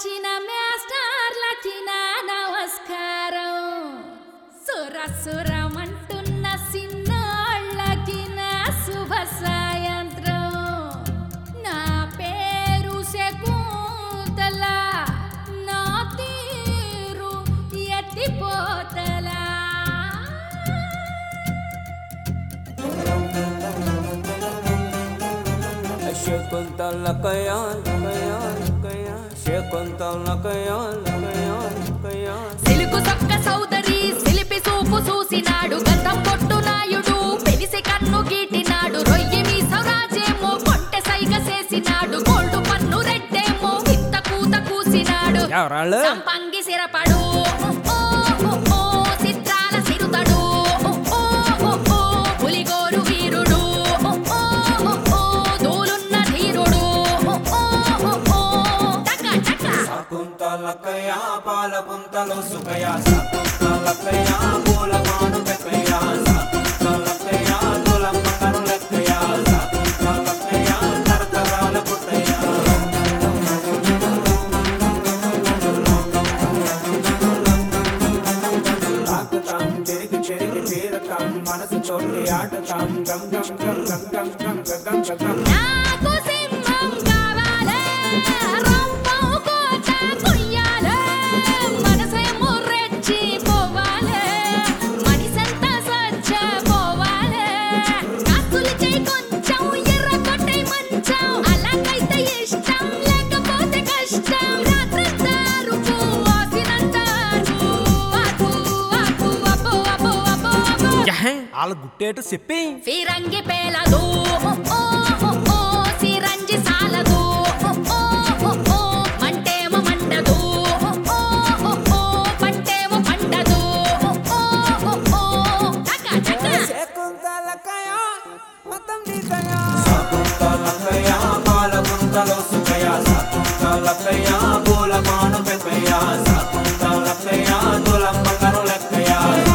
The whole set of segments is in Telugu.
వచ్చిన మాస్టర్లకి నా నమస్కారం సుర సురమంటున్న సిన్నోళ్ళకి నా శుభ సాయంత్రం నా పేరు శకుంతల నా తీరు ఎత్తిపోతలా శకుంతల కయాల్ కయాల్ కయాల్ శకుంతల కయాల్ కయాల్ కయాల్ సిలుకు సొక్క సౌదరి సిలిపి సూపు చూసినాడు గతం పొట్టు నాయుడు పెరిసి కన్ను గీటినాడు రొయ్యి మీ సౌరాజేమో కొంటె సైగ చేసినాడు గోల్డు పన్ను రెడ్డేమో ఇంత కూత కూసినాడు ఎవరాళ్ళు సంపంగి సిరపడు ఓ, ఓ, ఓ, చిత్రాల సిరుతడు ఓ, ఓ, ఓ, ఓ, పులిగోరు వీరుడు ఓ, ఓ, ఓ, ఓ, దూలున్న ధీరుడు ఓ, ఓ, ఓ, ఓ, టక, టక. శకుంతల కయా పాల పుంతలు సుకయా శకుంతల కయా పూలమాను పెక్కయా శకుంతల కయా తులమ్మ కరులెక్కయా శకుంతల కయా తరతరాల పుట్టయా తాకుతాం తిరిగి చెరిగి తీరతాం మనసు చోటి ఆటతాం గం గం గం గం గం గం గం గం గం నాకు సింహం కావాలే రంపం కోట కొయ్యాలే మనసేమో రెచ్చి పోవాలే మనిసంతా స్వచ్ఛ పోవాలే కాసులు చేయి కొంచెం ఎర్ర కొట్టే మంచం అలాగైతే ఇష్టం లేకపోతే కష్టం రాత్రంతా అరుపు వాసినంతారు అటు అటు అబ్బో అబ్బో అబ్బో అబ్బో వాళ్ళ గుట్టేటో చెప్పి ఫిరంగి పేలదు ఓ, ఓ, ఓ, ఓ, సిరంజి సాలదు ఓ, ఓ, ఓ, ఓ, మంటేమో మండదు ఓ, ఓ, ఓ, ఓ, పంటేమో పండదు ఓ, ఓ, ఓ, ఓ, టక, టక. శకుంతలకయా పాల పుంతలు సుకయా శకుంతలకయా పూలమాను పెక్కయా శకుంతలకయా తులమ్మ కరులెక్కయా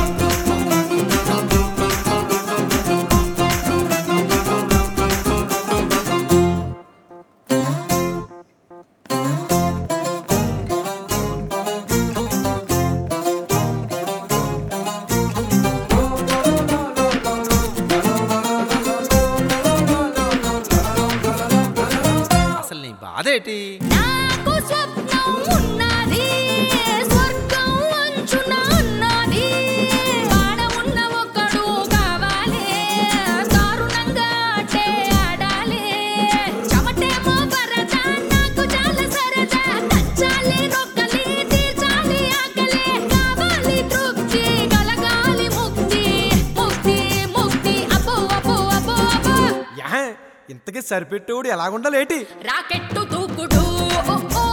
అసలు నీ బాధ ఏంటి నాకు స్వప్నం ఉన్నది స్వర్గం అంచున ఉన్నది పాడమున్న ఒకడు కావాలి దారుణంగా ఆటే ఆడాలి చెమటేమో వరద నాకు చాలా సరదా కచ్చాలి రొక్కలి తీర్చాలి ఆకలి కావాలి తృప్తి కలగాలి ముక్తి ముక్తి ముక్తి అబ్బో అబ్బో అబ్బో అబ్బో యా ఇంతకీ సరిపెట్టేవాడు ఎలాగుండాలేటి రాకెట్టు దూకుడు ఓ, ఓ,